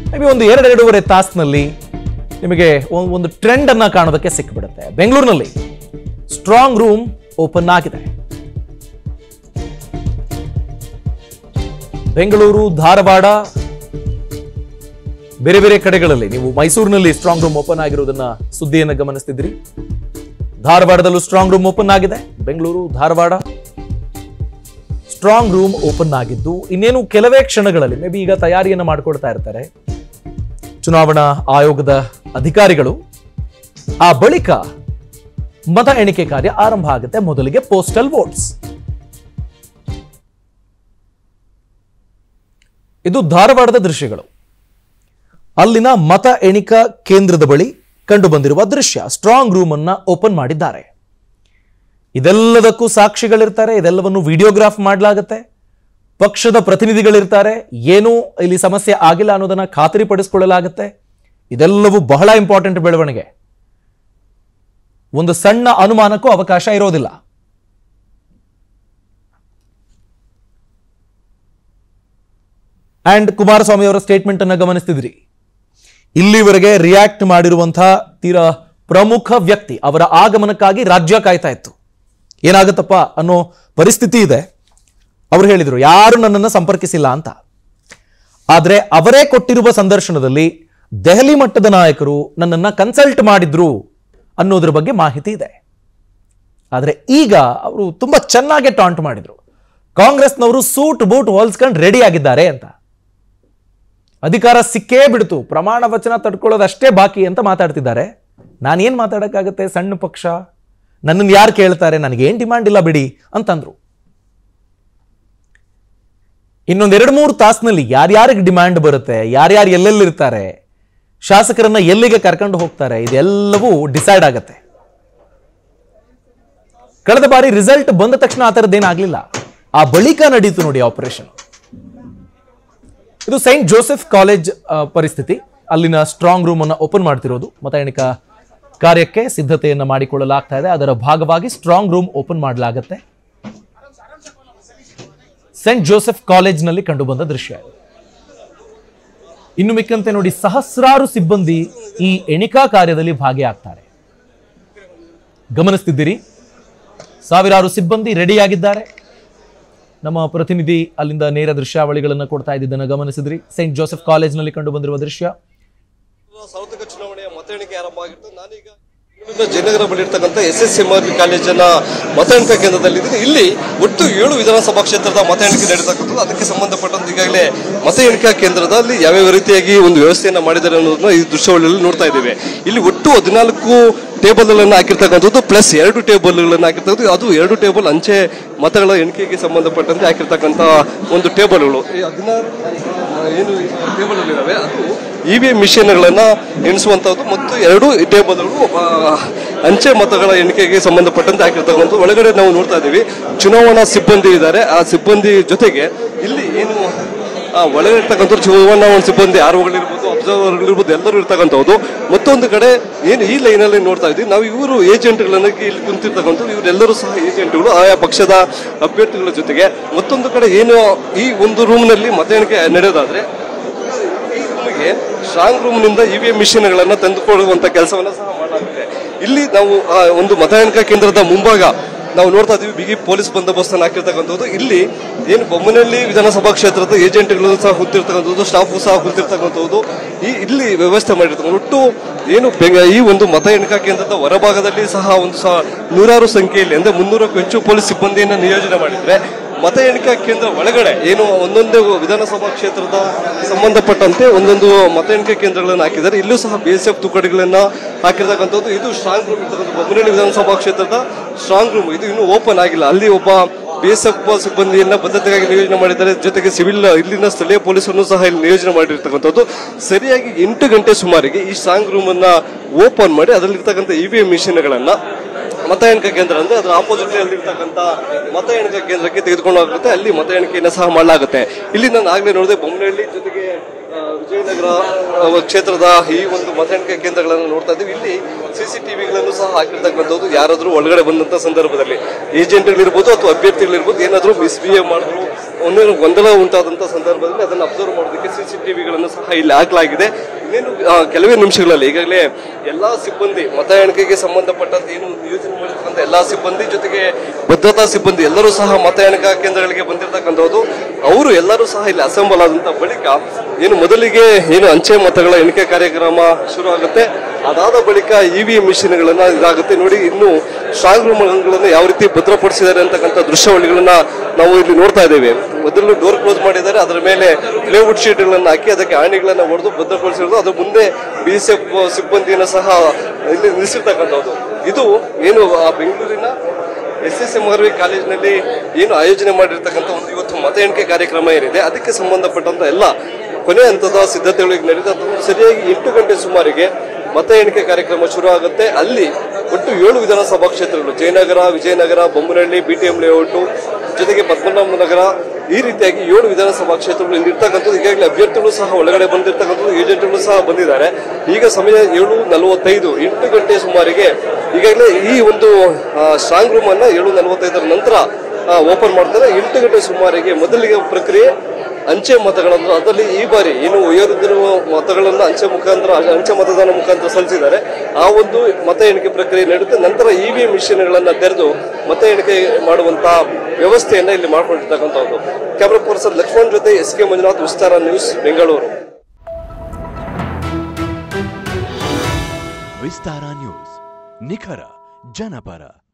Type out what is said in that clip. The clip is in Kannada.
ಮೇ ಬಿ ಒಂದು ಎರಡೆರಡೂವರೆ ತಾಸಿನಲ್ಲಿ ನಿಮಗೆ ಒಂದ್- ಒಂದು ಟ್ರೆಂಡ್ ಅನ್ನ ಕಾಣೋದಕ್ಕೆ ಸಿಕ್ಬಿಡುತ್ತೆ ಬೆಂಗಳೂರಿನಲ್ಲಿ ಸ್ಟ್ರಾಂಗ್ ರೂಮ್ ಓಪನ್ ಆಗಿದೆ ಬೆಂಗಳೂರು ಧಾರವಾಡ ಬೇರೆ ಬೇರೆ ಕಡೆಗಳಲ್ಲಿ ನೀವು ಮೈಸೂರಿನಲ್ಲಿ ಸ್ಟ್ರಾಂಗ್ ರೂಮ್ ಓಪನ್ ಆಗಿರೋದನ್ನ ಸುದ್ದಿಯನ್ನು ಗಮನಿಸ್ತಿದ್ರಿ ಧಾರವಾಡದಲ್ಲೂ ಸ್ಟ್ರಾಂಗ್ ರೂಮ್ ಓಪನ್ ಆಗಿದೆ Bengaluru Dharwad strong room open ಆಗಿದ್ದು ಇನ್ನೇನು ಕೆಲವೇ ಕ್ಷಣಗಳಲ್ಲಿ ಮೇ ಬಿ ಈಗ ತಯಾರಿಯನ್ನು ಮಾಡಿಕೊಡ್ತಾ ಇರ್ತಾರೆ ಚುನಾವಣಾ ಆಯೋಗದ ಅಧಿಕಾರಿಗಳು ಆ ಬಳಿಕ ಮತ ಎಣಿಕೆ ಕಾರ್ಯ ಆರಂಭ ಆಗುತ್ತೆ ಮೊದಲಿಗೆ ಪೋಸ್ಟಲ್ ವೋಟ್ಸ್ ಇದು ಧಾರವಾಡದ ದೃಶ್ಯಗಳು ಅಲ್ಲಿನ ಮತ ಎಣಿಕಾ ಕೇಂದ್ರದ ಬಳಿ ಕಂಡು ಬಂದಿರುವ ದೃಶ್ಯ ಸ್ಟ್ರಾಂಗ್ ರೂಮ್ ಅನ್ನ ಓಪನ್ ಮಾಡಿದ್ದಾರೆ ಇದೆಲ್ಲದಕ್ಕೂ ಸಾಕ್ಷಿಗಳಿರ್ತಾರೆ ಇದೆಲ್ಲವನ್ನು ವಿಡಿಯೋಗ್ರಾಫ್ ಮಾಡಲಾಗುತ್ತೆ ಪಕ್ಷದ ಪ್ರತಿನಿಧಿಗಳಿರ್ತಾರೆ ಏನೂ ಇಲ್ಲಿ ಸಮಸ್ಯೆ ಆಗಿಲ್ಲ ಅನ್ನೋದನ್ನ ಖಾತರಿಪಡಿಸಿಕೊಳ್ಳಲಾಗುತ್ತೆ ಇದೆಲ್ಲವೂ ಬಹಳ ಇಂಪಾರ್ಟೆಂಟ್ ಬೆಳವಣಿಗೆ ಒಂದು ಸಣ್ಣ ಅನುಮಾನಕ್ಕೂ ಅವಕಾಶ ಇರೋದಿಲ್ಲ ಅಂಡ್ ಕುಮಾರಸ್ವಾಮಿ ಅವರ ಸ್ಟೇಟ್ಮೆಂಟ್ ಅನ್ನ ಗಮನಿಸ್ತಿದ್ರಿ ಇಲ್ಲಿವರೆಗೆ ರಿಯಾಕ್ಟ್ ಮಾಡಿರುವಂತಹ ತೀರಾ ಪ್ರಮುಖ ವ್ಯಕ್ತಿ ಅವರ ಆಗಮನಕ್ಕಾಗಿ ರಾಜ್ಯ ಕಾಯ್ತಾ ಇತ್ತು ಏನಾಗುತ್ತಪ್ಪ ಅನ್ನೋ ಪರಿಸ್ಥಿತಿ ಇದೆ ಅವರು ಹೇಳಿದರು ಯಾರು ನನ್ನನ್ನು ಸಂಪರ್ಕಿಸಿಲ್ಲ ಅಂತ ಆದರೆ ಅವರೇ ಕೊಟ್ಟಿರುವ ಸಂದರ್ಶನದಲ್ಲಿ ದೆಹಲಿ ಮಟ್ಟದ ನಾಯಕರು ನನ್ನನ್ನ ಕನ್ಸಲ್ಟ್ ಮಾಡಿದ್ರು ಅನ್ನೋದ್ರ ಬಗ್ಗೆ ಮಾಹಿತಿ ಇದೆ ಆದರೆ ಈಗ ಅವರು ತುಂಬಾ ಚೆನ್ನಾಗಿ ಟಾಂಟ್ ಮಾಡಿದ್ರು ಕಾಂಗ್ರೆಸ್ನವರು ಸೂಟ್ ಬೂಟ್ ಹೊಲ್ಸ್ಕೊಂಡು ರೆಡಿ ಆಗಿದ್ದಾರೆ ಅಂತ ಅಧಿಕಾರ ಸಿಕ್ಕೇ ಬಿಡ್ತು ಪ್ರಮಾಣ ವಚನ ತಡ್ಕೊಳ್ಳೋದಷ್ಟೇ ಬಾಕಿ ಅಂತ ಮಾತಾಡ್ತಿದ್ದಾರೆ ನಾನೇನ್ ಮಾತಾಡಕ್ಕಾಗತ್ತೆ ಸಣ್ಣ ಪಕ್ಷ ನನ್ನನ್ನು ಯಾರು ಕೇಳ್ತಾರೆ ನನಗೇನ್ ಡಿಮಾಂಡ್ ಇಲ್ಲ ಬಿಡಿ ಅಂತಂದ್ರು ಇನ್ನೊಂದ್ ಎರಡು ಮೂರು ತಾಸಿನಲ್ಲಿ ಯಾರ್ಯಾರಿಗೆ ಡಿಮ್ಯಾಂಡ್ ಬರುತ್ತೆ ಯಾರ್ಯಾರು ಎಲ್ಲೆಲ್ಲಿರ್ತಾರೆ ಶಾಸಕರನ್ನ ಎಲ್ಲಿಗೆ ಕರ್ಕೊಂಡು ಹೋಗ್ತಾರೆ ಇದೆಲ್ಲವೂ ಡಿಸೈಡ್ ಆಗತ್ತೆ ಕಳೆದ ಬಾರಿ ರಿಸಲ್ಟ್ ಬಂದ ತಕ್ಷಣ ಆ ಥರದ್ದೇನಾಗ್ಲಿಲ್ಲ ಆ ಬಳಿಕ ನಡೀತು ನೋಡಿ ಆಪರೇಷನ್ ಇದು ಸೈಂಟ್ ಜೋಸೆಫ್ ಕಾಲೇಜ್ ಆ, ಪರಿಸ್ಥಿತಿ ಅಲ್ಲಿನ ಸ್ಟ್ರಾಂಗ್ ರೂಮ್ ಅನ್ನು ಓಪನ್ ಮಾಡ್ತಿರೋದು ಮತ ಎಣಿಕಾ ಕಾರ್ಯಕ್ಕೆ ಸಿದ್ಧತೆಯನ್ನ ಮಾಡಿಕೊಳ್ಳಲಾಗ್ತಾ ಇದೆ ಅದರ ಭಾಗವಾಗಿ ಸ್ಟ್ರಾಂಗ್ ರೂಮ್ ಓಪನ್ ಮಾಡಲಾಗುತ್ತೆ ಸೆಂಟ್ ಜೋಸೆಫ್ ಕಾಲೇಜ್ನಲ್ಲಿ ಕಂಡುಬಂದ ದೃಶ್ಯ ಇದು. ಇನ್ನು ಮಿಕ್ಕಂತೆ ನೋಡಿ ಸಹಸ್ರಾರು ಸಿಬ್ಬಂದಿ ಈ ಎಣಿಕಾ ಕಾರ್ಯದಲ್ಲಿ ಭಾಗಿಯಾಗ್ತಾರೆ ಗಮನಿಸ್ತಿದ್ದೀರಿ ಸಾವಿರಾರು ಸಿಬ್ಬಂದಿ ರೆಡಿಯಾಗಿದ್ದಾರೆ ನಮ್ಮ ಪ್ರತಿನಿಧಿ ಅಲ್ಲಿಂದ ನೇರ ದೃಶ್ಯಾವಳಿಗಳನ್ನು ಕೊಡ್ತಾ ಇದ್ದಿದ್ದನ್ನು ಗಮನಿಸಿದ್ರಿ ಸೈಂಟ್ ಜೋಸೆಫ್ ಕಾಲೇಜ್ನಲ್ಲಿ ಕಂಡು ಬಂದಿರುವ ದೃಶ್ಯ ಸಾರ್ವತ್ರಿಕ ಚುನಾವಣೆಯ ಮತ ಎಣಿಕೆ ಆರಂಭ ಆಗಿತ್ತು ನಾನೀಗ ಬೆಂಗಳೂರಿನ ಜಯನಗರ ಬಳಿ ಇರ್ತಕ್ಕಂಥ ಎಸ್ ಎಸ್ ಎಂ ಆರ್ ಕಾಲೇಜಿನ ಮತ ಎಣಿಕಾ ಕೇಂದ್ರದಲ್ಲಿದ್ದೀನಿ ಇಲ್ಲಿ ಒಟ್ಟು ಏಳು ವಿಧಾನಸಭಾ ಕ್ಷೇತ್ರದ ಮತ ಎಣಿಕೆ ನಡೀತಕ್ಕಂಥದ್ದು ಅದಕ್ಕೆ ಸಂಬಂಧಪಟ್ಟಂತೆ ಈಗಾಗಲೇ ಮತ ಎಣಿಕಾ ಕೇಂದ್ರದಲ್ಲಿ ಯಾವ್ಯಾವ ರೀತಿಯಾಗಿ ಒಂದು ವ್ಯವಸ್ಥೆಯನ್ನ ಮಾಡಿದ್ದಾರೆ ಅನ್ನೋದನ್ನ ಈ ದೃಶ್ಯಾವಳಿಯಲ್ಲಿ ನೋಡ್ತಾ ಇದ್ದೇವೆ ಇಲ್ಲಿ ಒಟ್ಟು ಹದಿನಾಲ್ಕು ಟೇಬಲ್ ಅನ್ನು ಹಾಕಿರ್ತಕ್ಕಂಥದ್ದು ಪ್ಲಸ್ ಎರಡು ಟೇಬಲ್ಗಳನ್ನು ಹಾಕಿರ್ತಕ್ಕಂಥದ್ದು ಅದು ಎರಡು ಟೇಬಲ್ ಅಂಚೆ ಮತಗಳ ಎಣಿಕೆಗೆ ಸಂಬಂಧಪಟ್ಟಂತೆ ಹಾಕಿರ್ತಕ್ಕಂಥ ಒಂದು ಟೇಬಲ್ಗಳು ಈ ಹದಿನಾರು ಏನು ಟೇಬಲ್ ಇದಾವೆ ಅದು ಇ ವಿ ಎಂ ಮಿಷನ್ಗಳನ್ನ ಎಣಿಸುವಂತದ್ದು ಮತ್ತು ಎರಡು ಟೇಬಲ್ಗಳು ಆ, ಅಂಚೆ ಮತಗಳ ಎಣಿಕೆಗೆ ಸಂಬಂಧಪಟ್ಟಂತೆ ಹಾಕಿರ್ತಕ್ಕಂಥ ಒಳಗಡೆ ನಾವು ನೋಡ್ತಾ ಇದ್ದೀವಿ ಚುನಾವಣಾ ಸಿಬ್ಬಂದಿ ಇದ್ದಾರೆ ಆ ಸಿಬ್ಬಂದಿ ಜೊತೆಗೆ ಇಲ್ಲಿ ಏನು ಆ, ಒಳಗೆ ಇರ್ತಕ್ಕಂಥ ಚುನಾವಣಾ ಒಂದು ಸಿಬ್ಬಂದಿ ಆರ್ವಗಳಿರ್ಬೋದು ಅಬ್ಸರ್ವರ್ಗಳಿರ್ಬೋದು ಎಲ್ಲರೂ ಇರ್ತಕ್ಕಂಥದ್ದು ಮತ್ತೊಂದು ಕಡೆ ಏನು ಈ ಲೈನಲ್ಲಿ ನೋಡ್ತಾ ಇದ್ದೀವಿ ನಾವು ಇವರು ಏಜೆಂಟ್ಗಳನ್ನ ಇಲ್ಲಿ ಕುಂತಿರ್ತಕ್ಕಂಥದ್ದು ಇವರೆಲ್ಲರೂ ಸಹ ಏಜೆಂಟ್ಗಳು ಆಯಾ ಪಕ್ಷದ ಅಭ್ಯರ್ಥಿಗಳ ಜೊತೆಗೆ ಮತ್ತೊಂದು ಕಡೆ ಏನು ಈ ಒಂದು ರೂಮ್ನಲ್ಲಿ ಮತ ಎಣಿಕೆ ನಡೆಯೋದಾದ್ರೆ ಈ ರೂಮಿಗೆ ಸ್ಟ್ರಾಂಗ್ ರೂಮ್ನಿಂದ ಇ ವಿ ಎಂ ಮಿಷನ್ಗಳನ್ನು ತಂದುಕೊಳ್ಳುವಂತ ಕೆಲಸವನ್ನ ಸಹ ಮಾಡಲಾಗಿದೆ ಇಲ್ಲಿ ನಾವು ಆ ಒಂದು ಮತ ಎಣಿಕಾ ಕೇಂದ್ರದ ಮುಂಭಾಗ ನಾವು ನೋಡ್ತಾ ಇದೀವಿ ಬಿಗಿ ಪೊಲೀಸ್ ಬಂದೋಬಸ್ತ್ ಹಾಕಿರ್ತಕ್ಕಂಥದ್ದು ಇಲ್ಲಿ ಏನು ಬೊಮ್ಮನಹಳ್ಳಿ ವಿಧಾನಸಭಾ ಕ್ಷೇತ್ರದ ಏಜೆಂಟ್ಗಳು ಸಹ ಕುಂತಿರ್ತಕ್ಕಂಥದ್ದು ಸ್ಟಾಫು ಸಹ ಕುಂತಿರ್ತಕ್ಕಂಥದ್ದು ಈ ಇಲ್ಲಿ ವ್ಯವಸ್ಥೆ ಮಾಡಿರ್ತಕ್ಕಂಥ ಒಟ್ಟು ಏನು ಬೆಂಗ- ಈ ಒಂದು ಮತ ಎಣಿಕಾ ಕೇಂದ್ರದ ಹೊರಭಾಗದಲ್ಲಿ ಸಹ ಒಂದು ಸಹ ನೂರಾರು ಸಂಖ್ಯೆಯಲ್ಲಿ ಅಂದ್ರೆ ಮುನ್ನೂರಕ್ಕೂ ಹೆಚ್ಚು ಪೊಲೀಸ್ ಸಿಬ್ಬಂದಿಯನ್ನು ನಿಯೋಜನೆ ಮಾಡಿದ್ರೆ ಮತ ಎಣಿಕಾ ಕೇಂದ್ರ ಒಳಗಡೆ ಏನು ಒಂದೊಂದೇ ವಿಧಾನಸಭಾ ಕ್ಷೇತ್ರದ ಸಂಬಂಧಪಟ್ಟಂತೆ ಒಂದೊಂದು ಮತ ಎಣಿಕೆ ಕೇಂದ್ರಗಳನ್ನು ಹಾಕಿದ್ದಾರೆ ಇಲ್ಲೂ ಸಹ ಬಿ ಎಸ್ ಎಫ್ ತುಕಡಿಗಳನ್ನ ಹಾಕಿರ್ತಕ್ಕಂಥದ್ದು ಇದು ಸ್ಟ್ರಾಂಗ್ ರೂಮ್ ಇರ್ತಕ್ಕಂಥ ಬೊಮ್ಮನಹಳ್ಳಿ ವಿಧಾನಸಭಾ ಕ್ಷೇತ್ರದ ಸ್ಟ್ರಾಂಗ್ ರೂಮ್ ಇದು ಇನ್ನೂ ಓಪನ್ ಆಗಿಲ್ಲ ಅಲ್ಲಿ ಒಬ್ಬ ಬಿ ಎಸ್ ಎಫ್ ಸಿಬ್ಬಂದಿಯನ್ನ ಭದ್ರತೆಗಾಗಿ ನಿಯೋಜನೆ ಮಾಡಿದ್ದಾರೆ ಜೊತೆಗೆ ಸಿವಿಲ್ ಇಲ್ಲಿನ ಸ್ಥಳೀಯ ಪೊಲೀಸರನ್ನು ಸಹ ಇಲ್ಲಿ ನಿಯೋಜನೆ ಮಾಡಿರ್ತಕ್ಕಂಥದ್ದು ಸರಿಯಾಗಿ ಎಂಟು ಗಂಟೆ ಸುಮಾರಿಗೆ ಈ ಸ್ಟ್ರಾಂಗ್ ರೂಮ್ ಅನ್ನ ಓಪನ್ ಮಾಡಿ ಅದರಲ್ಲಿರ್ತಕ್ಕಂಥ ಇ ವಿ ಎಂ ಮಿಷನ್ಗಳನ್ನ ಮತ ಎಣಿಕೆ ಕೇಂದ್ರ ಅಂದ್ರೆ ಅದರ ಆಪೋಸಿಟ್ ಅಲ್ಲಿ ಇರ್ತಕ್ಕಂಥ ಮತ ಎಣಿಕೆ ಕೇಂದ್ರಕ್ಕೆ ತೆಗೆದುಕೊಂಡು ಹೋಗುತ್ತೆ ಅಲ್ಲಿ ಮತ ಎಣಿಕೆಯನ್ನು ಸಹ ಮಾಡಲಾಗುತ್ತೆ ಇಲ್ಲಿ ನಾನು ಆಗ್ಲೇ ನೋಡಿದೆ ಬೊಮ್ಮನಹಳ್ಳಿ ಜೊತೆಗೆ ಆ, ವಿಜಯನಗರ ಆ, ಕ್ಷೇತ್ರದ ಈ ಒಂದು ಮತ ಎಣಿಕೆ ಕೇಂದ್ರಗಳನ್ನು ನೋಡ್ತಾ ಇದ್ದೀವಿ ಇಲ್ಲಿ ಸಿಸಿಟಿವಿಗಳನ್ನು ಸಹ ಹಾಕಿರ್ತಕ್ಕಂಥದ್ದು ಯಾರಾದ್ರೂ ಒಳಗಡೆ ಬಂದಂತ ಸಂದರ್ಭದಲ್ಲಿ ಏಜೆಂಟ್ಗಳಿರ್ಬೋದು ಅಥವಾ ಅಭ್ಯರ್ಥಿಗಳಿರ್ಬೋದು ಏನಾದರೂ ಮಿಸ್ಬಿಹೇವ್ ಮಾಡಿದ್ರು ಒಂದೇನು ಗೊಂದಲ ಉಂಟಾದಂತ ಸಂದರ್ಭದಲ್ಲಿ ಅದನ್ನು ಅಬ್ಸರ್ವ್ ಮಾಡೋದಕ್ಕೆ ಸಿಸಿಟಿವಿಗಳನ್ನು ಸಹ ಇಲ್ಲಿ ಹಾಕಲಾಗಿದೆ ಇನ್ನೇನು ಆ, ಕೆಲವೇ ನಿಮಿಷಗಳಲ್ಲಿ ಈಗಾಗಲೇ ಎಲ್ಲಾ ಸಿಬ್ಬಂದಿ ಮತ ಎಣಿಕೆಗೆ ಸಂಬಂಧಪಟ್ಟಂತೆ ಏನು ನಿಯೋಜನೆ ಮಾಡಿರ್ತಕ್ಕಂಥ ಎಲ್ಲಾ ಸಿಬ್ಬಂದಿ ಜೊತೆಗೆ ಭದ್ರತಾ ಸಿಬ್ಬಂದಿ ಎಲ್ಲರೂ ಸಹ ಮತ ಎಣಿಕಾ ಕೇಂದ್ರಗಳಿಗೆ ಬಂದಿರತಕ್ಕಂಥದ್ದು ಅವರು ಎಲ್ಲರೂ ಸಹ ಇಲ್ಲಿ ಅಸೆಂಬಲ್ ಆದಂತ ಬಳಿಕ ಏನು ಮೊದಲಿಗೆ ಏನು ಅಂಚೆ ಮತಗಳ ಎಣಿಕೆ ಕಾರ್ಯಕ್ರಮ ಶುರು ಆಗುತ್ತೆ ಅದಾದ ಬಳಿಕ ಇ ವಿ ಮಿಷಿನ್ಗಳನ್ನ ಇದಾಗುತ್ತೆ ನೋಡಿ ಇನ್ನು ಸ್ಟ್ರಾಂಗ್ ರೂಮ್ಗಳನ್ನು ಯಾವ ರೀತಿ ಭದ್ರಪಡಿಸಿದ್ದಾರೆ ಅಂತಕ್ಕಂಥ ದೃಶ್ಯಾವಳಿಗಳನ್ನ ನಾವು ಇಲ್ಲಿ ನೋಡ್ತಾ ಇದ್ದೇವೆ ಮೊದಲು ಡೋರ್ ಕ್ಲೋಸ್ ಮಾಡಿದ್ದಾರೆ ಅದರ ಮೇಲೆ ಪ್ಲೇವುಡ್ ಶೀಟ್ಗಳನ್ನು ಹಾಕಿ ಅದಕ್ಕೆ ಆಣಿಗಳನ್ನ ಹೊಡೆದು ಭದ್ರಪಡಿಸಿರೋದು ಅದ್ರ ಮುಂದೆ ಬಿ ಎಸ್ ಎಫ್ ಸಿಬ್ಬಂದಿಯನ್ನು ಸಹ ಇಲ್ಲಿ ನಿಲ್ಲಿಸಿರ್ತಕ್ಕಂಥದ್ದು ಇದು ಏನು ಆ ಬೆಂಗಳೂರಿನ S S M R V ಕಾಲೇಜಿನಲ್ಲಿ ಏನು ಆಯೋಜನೆ ಮಾಡಿರ್ತಕ್ಕಂಥ ಒಂದು ಇವತ್ತು ಮತ ಎಣಿಕೆ ಕಾರ್ಯಕ್ರಮ ಏನಿದೆ ಅದಕ್ಕೆ ಸಂಬಂಧಪಟ್ಟಂತ ಎಲ್ಲ ಕೊನೆ ಹಂತದ ಸಿದ್ಧತೆಗಳಿಗೆ ನಡೀತಾ ಸರಿಯಾಗಿ ಎಂಟು ಗಂಟೆ ಸುಮಾರಿಗೆ ಮತ ಎಣಿಕೆ ಕಾರ್ಯಕ್ರಮ ಶುರು ಆಗುತ್ತೆ ಅಲ್ಲಿ ಒಟ್ಟು ಏಳು ವಿಧಾನಸಭಾ ಕ್ಷೇತ್ರಗಳು Jayanagar Vijayanagar Bommanahalli B T M layout ಜೊತೆಗೆ ಪದ್ಮನಾಭ ನಗರ ಈ ರೀತಿಯಾಗಿ ಏಳು ವಿಧಾನಸಭಾ ಕ್ಷೇತ್ರಗಳು ಇಲ್ಲಿ ಇರ್ತಕ್ಕಂಥದ್ದು ಈಗಾಗಲೇ ಅಭ್ಯರ್ಥಿಗಳು ಸಹ ಒಳಗಡೆ ಬಂದಿರ್ತಕ್ಕಂಥದ್ದು ಏಜೆಂಟ್ಗಳು ಸಹ ಬಂದಿದ್ದಾರೆ ಈಗ ಸಮಯ ಏಳು ನಲವತ್ತೈದು ಎಂಟು ಗಂಟೆ ಸುಮಾರಿಗೆ ಈಗಾಗಲೇ ಈ ಒಂದು ಸ್ಟ್ರಾಂಗ್ ರೂಮ್ ಅನ್ನ ಏಳು ನಲವತ್ತೈದರ ನಂತರ ಓಪನ್ ಮಾಡ್ತಾರೆ ಎಂಟು ಗಂಟೆ ಸುಮಾರಿಗೆ ಮೊದಲಿಗೆ ಪ್ರಕ್ರಿಯೆ ಅಂಚೆ ಮತಗಳನ್ನು ಅದರಲ್ಲಿ ಈ ಬಾರಿ ಏನು ವಯೋವೃದ್ಧರು ಮತಗಳನ್ನು ಅಂಚೆ ಮುಖಾಂತರ ಅಂಚೆ ಮತದಾನ ಮುಖಾಂತರ ಸಲ್ಲಿಸಿದ್ದಾರೆ ಆ ಒಂದು ಮತ ಎಣಿಕೆ ಪ್ರಕ್ರಿಯೆ ನಡೆಯುತ್ತೆ ನಂತರ ಇ ವಿ ಮಿಷಿನ್ಗಳನ್ನ ತೆರೆದು ಮತ ಎಣಿಕೆ ಮಾಡುವಂತ ವ್ಯವಸ್ಥೆಯನ್ನ ಇಲ್ಲಿ ಮಾಡ್ಕೊಂಡಿರ್ತಕ್ಕಂಥದ್ದು ಕ್ಯಾಮ್ರಾ ಪರ್ಸನ್ ಲಕ್ಷ್ಮಣ್ ಜೊತೆ S K Manjunath Vistara news Bengaluru Vistara news ನಿಖರ ಜನಪರ